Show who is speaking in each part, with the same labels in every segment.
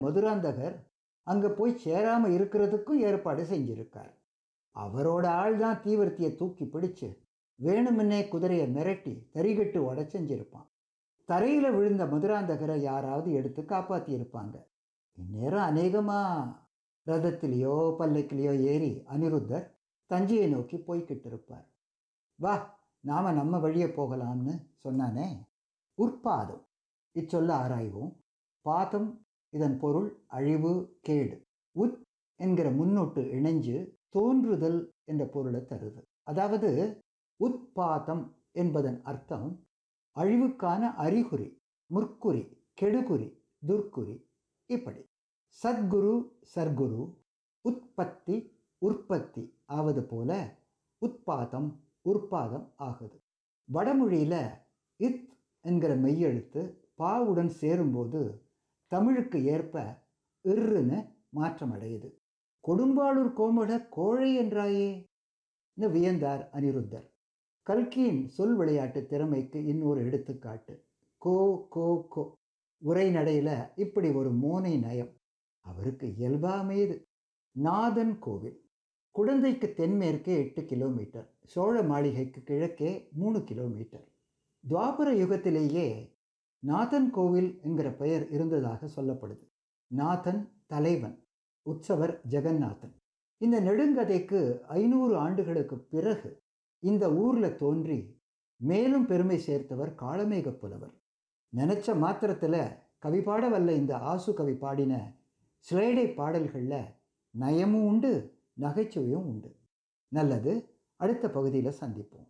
Speaker 1: மதுராந்தகர் அங்கே போய் சேராம இருக்கிறதுக்கும் ஏற்பாடு செஞ்சிருக்கார் அவரோட ஆள் தான் தீவிரத்தியை தூக்கி பிடிச்சு வேணுமுன்னே குதிரையை மிரட்டி தறிகட்டு உடச்செஞ்சிருப்பான் தரையில் விழுந்த மதுராந்தகரை யாராவது எடுத்து காப்பாற்றியிருப்பாங்க இந்நேரம் அநேகமாக ரதத்திலேயோ பல்லக்கிலேயோ ஏறி அனிருத்தர் தஞ்சையை நோக்கி போய்கிட்டு இருப்பார் வா நாம நம்ம வழியே போகலாம்னு சொன்னானே உற்பாதம் இச்சொல்ல ஆராய்வோம் பாதம் இதன் பொருள் அழிவு கேடு உத் என்கிற முன்னொட்டு இணைஞ்சு தோன்றுதல் என்ற பொருளை தருது அதாவது உத்பாதம் என்பதன் அர்த்தம் அழிவுக்கான அறிகுறி முற்குறி கெடுகுறி துர்க்குறி இப்படி சத்குரு சர்க்குரு உற்பத்தி உற்பத்தி ஆவது போல உத்பாதம் உற்பாதம் ஆகுது வடமொழியில் இத் என்கிற மெய்யெழுத்து பாவுடன் சேரும்போது தமிழுக்கு ஏற்ப இர்ருன்னு மாற்றமடையுது கொடும்பாளூர் கோமட கோழை என்றாயே வியந்தார் அனிருத்தர் கல்கியின் சொல் விளையாட்டு திறமைக்கு இன்னொரு எடுத்துக்காட்டு கோ கோ கோ உரைநடையில் இப்படி ஒரு மோனை நயம் அவருக்கு இயல்பாமையது நாதன் கோவில் குடந்தைக்கு தென்மேற்கே எட்டு கிலோமீட்டர் சோழ மாளிகைக்கு கிழக்கே மூணு கிலோமீட்டர் துவாபர யுகத்திலேயே நாதன் கோவில் என்கிற பெயர் இருந்ததாக சொல்லப்படுது நாதன் தலைவன் உற்சவர் ஜெகநாதன் இந்த நெடுங்கதைக்கு ஐநூறு ஆண்டுகளுக்கு பிறகு இந்த ஊரில் தோன்றி மேலும் பெருமை சேர்த்தவர் காளமேக புலவர் நினச்ச மாத்திரத்தில் கவி பாட வல்ல இந்த ஆசு கவி பாடின சிலேடை பாடல்களில் நயமும் உண்டு நகைச்சுவையும் உண்டு நல்லது அடுத்த பகுதியில் சந்திப்போம்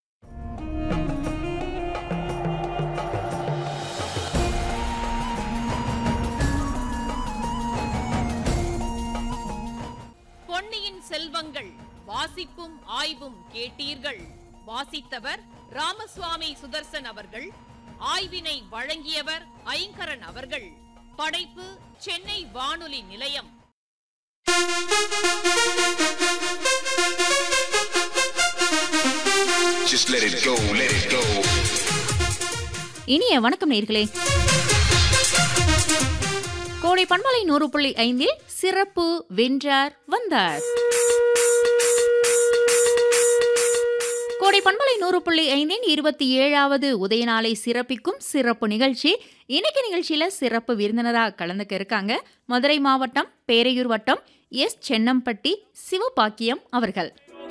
Speaker 2: பொன்னியின் செல்வங்கள் வாசிப்பும் ஆய்வும் கேட்டீர்கள் வாசித்தவர் ராமசுவாமி சுதர்சன் அவர்கள் ஆய்வினை வழங்கியவர் ஐங்கரன் அவர்கள் படைப்பு சென்னை வானொலி நிலையம்
Speaker 3: Just let it go, let it go.
Speaker 4: இனிய வணக்கம் நேர்களே கோடை பண்பலை நூறு புள்ளி ஐந்தில் சிறப்பு வென்றார் வந்தார் கோடை பண்பலை நூறு புள்ளி ஐந்தின் இருபத்தி ஏழாவது உதயநாளை சிறப்பிக்கும் சிறப்பு நிகழ்ச்சி இன்னைக்கு நிகழ்ச்சியில சிறப்பு விருந்தினராக கலந்துக்க இருக்காங்க மதுரை மாவட்டம் பேரையூர் வட்டம் எஸ் சென்னம்பட்டி சிவபாக்கியம் அவர்கள்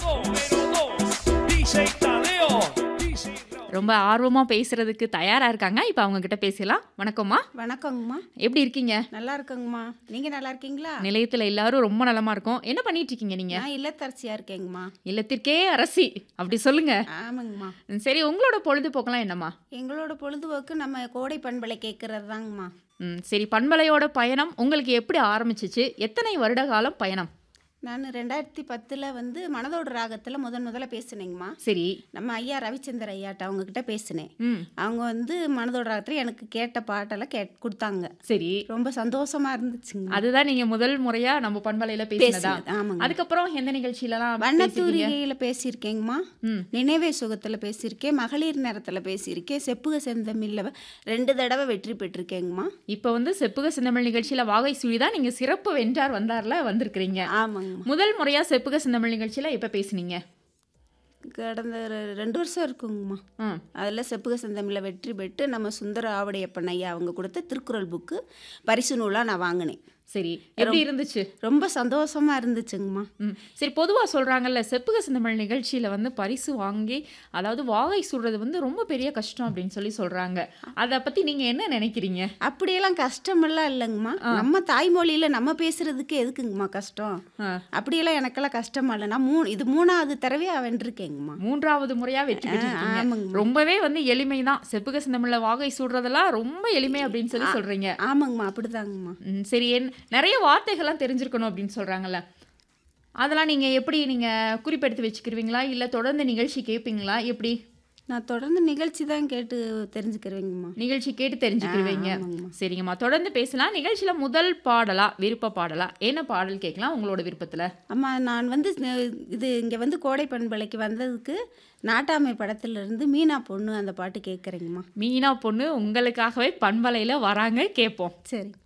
Speaker 5: Dice Tadeo, dice Raúl.
Speaker 4: ரொம்ப ஆர்வமா பேசுறதுக்கு தயாரா இருக்காங்க இப்ப அவங்க கிட்ட பேசலாம் வணக்கம்மா
Speaker 6: வணக்கங்கம்மா
Speaker 4: எப்படி இருக்கீங்க
Speaker 6: நல்லா இருக்கேங்கம்மா நீங்க நல்லா இருக்கீங்களா
Speaker 4: நிலையத்துல எல்லாரும் ரொம்ப நலமா இருக்கோம் என்ன பண்ணிட்டு இருக்கீங்க நீங்க
Speaker 6: நான் இல்லத்தரசியா இருக்கேங்கம்மா
Speaker 4: இல்லத்திற்கே அரசி அப்படி சொல்லுங்க
Speaker 6: ஆமாங்கம்மா
Speaker 4: ம், சரி உங்களோட பொழுதுபோக்கெல்லாம் என்னம்மா
Speaker 6: எங்களோட பொழுதுபோக்கு நம்ம கோடை பண்பலை கேட்கறது தாங்கம்மா
Speaker 4: ம், சரி பண்பலையோட பயணம் உங்களுக்கு எப்படி ஆரம்பிச்சிச்சு எத்தனை வருட காலம் பயணம்
Speaker 6: நான் ரெண்டாயிரத்தி பத்தில் வந்து மனதோட ராகத்தில் முதன் முதல்ல பேசினேங்கம்மா
Speaker 4: சரி
Speaker 6: நம்ம ஐயா ரவிச்சந்திர ஐயாட்ட அவங்க கிட்ட பேசினேன்
Speaker 4: ம்
Speaker 6: அவங்க வந்து மனதோட ராகத்தில் எனக்கு கேட்ட பாட்டெல்லாம் கேட் கொடுத்தாங்க
Speaker 4: சரி
Speaker 6: ரொம்ப சந்தோஷமா இருந்துச்சுங்க
Speaker 4: அதுதான் நீங்க முதல் முறையா நம்ம பண்பலையில பேசினதா
Speaker 6: பேசினது ஆமாங்க
Speaker 4: அதுக்கப்புறம் எந்த நிகழ்ச்சியிலலாம் பேசிருக்கீங்க?
Speaker 6: வண்ணத்தூரிகையில் பேசியிருக்கேங்கம்மா
Speaker 4: ம்
Speaker 6: நினைவே சுகத்தில் பேசியிருக்கேன் மகளிர் நேரத்தில் பேசியிருக்கேன் செப்புக செந்தமில்ல ரெண்டு தடவை வெற்றி பெற்றிருக்கேங்கம்மா
Speaker 4: இப்போ வந்து செப்புக சிந்தமிழ் நிகழ்ச்சியில வாகை சுழி தான் நீங்க சிறப்பு வென்றார் வந்தார்ல வந்திருக்கிறீங்க
Speaker 6: ஆமாங்கம்மா
Speaker 4: முதல் முறையா செப்புக சிந்தமிழ் நிகழ்ச்சியில எப்ப பேசுனீங்க
Speaker 6: கடந்த ரெ- ரெண்டு வருஷம் இருக்குங்கம்மா
Speaker 4: ம்
Speaker 6: அதில் செப்புக செந்தமிழில் வெற்றி பெற்று நம்ம சுந்தர ஆவடையப்பன் ஐயா அவங்க கொடுத்த திருக்குறள் புக்கு பரிசு நூலாக நான் வாங்கினேன்
Speaker 4: சரி எப்படி இருந்துச்சு
Speaker 6: ரொம்ப சந்தோஷமா இருந்துச்சுங்கம்மா
Speaker 4: ம் சரி பொதுவாக சொல்கிறாங்கல்ல செப்புக சிந்தமிழ் நிகழ்ச்சியில் வந்து பரிசு வாங்கி அதாவது வாகை சுடுறது வந்து ரொம்ப பெரிய கஷ்டம் அப்படின்னு சொல்லி சொல்கிறாங்க அதை பற்றி நீங்கள் என்ன நினைக்கிறீங்க
Speaker 6: அப்படியெல்லாம் கஷ்டமெல்லாம் இல்லைங்கம்மா நம்ம தாய்மொழியில் நம்ம பேசுறதுக்கு எதுக்குங்கம்மா கஷ்டம்
Speaker 4: ஆ.
Speaker 6: அப்படியெல்லாம் எனக்கெல்லாம் கஷ்டமா இல்லை நான் மூ இது மூணாவது தடவையாக வென்றிருக்கேங்கம்மா
Speaker 4: மூன்றாவது முறையாக வெற்றி பெற்றிருக்கீங்க
Speaker 6: ஆமாங்கம்மா.
Speaker 4: ரொம்பவே வந்து எளிமை தான் செப்புக சிந்தமிழில் வாகை சுடுறதெல்லாம் ரொம்ப எளிமை அப்படின்னு சொல்லி சொல்கிறீங்க
Speaker 6: ஆமாங்கம்மா அப்படிதாங்கம்மா
Speaker 4: ம், சரி என் நிறைய வார்த்தைகள்லாம் தெரிஞ்சிருக்கணும் அப்படின்னு சொல்கிறாங்கல்ல அதெல்லாம் நீங்கள் எப்படி நீங்கள் குறிப்பெடுத்து வச்சுக்கிருவீங்களா இல்லை தொடர்ந்து நிகழ்ச்சி கேட்பீங்களா எப்படி
Speaker 6: நான் தொடர்ந்து நிகழ்ச்சி தான் கேட்டு தெரிஞ்சுக்கிறேங்கம்மா
Speaker 4: நிகழ்ச்சி கேட்டு தெரிஞ்சுக்கிருவீங்க
Speaker 6: ஆ, ஆமாங்கம்மா.
Speaker 4: சரிங்கம்மா தொடர்ந்து பேசலாம் நிகழ்ச்சியில் முதல் பாடலா விருப்ப பாடலா என்ன பாடல் கேட்கலாம் உங்களோட விருப்பத்தில்
Speaker 6: அம்மா நான் வந்து ந- இது இங்கே வந்து கோடை பண்பலைக்கு வந்ததுக்கு நாட்டாமை படத்துலேருந்து மீனா பொண்ணு அந்த பாட்டு கேட்குறேங்கம்மா
Speaker 4: மீனா பொண்ணு உங்களுக்காகவே பண்பலையில் வராங்க கேட்போம்
Speaker 6: சரி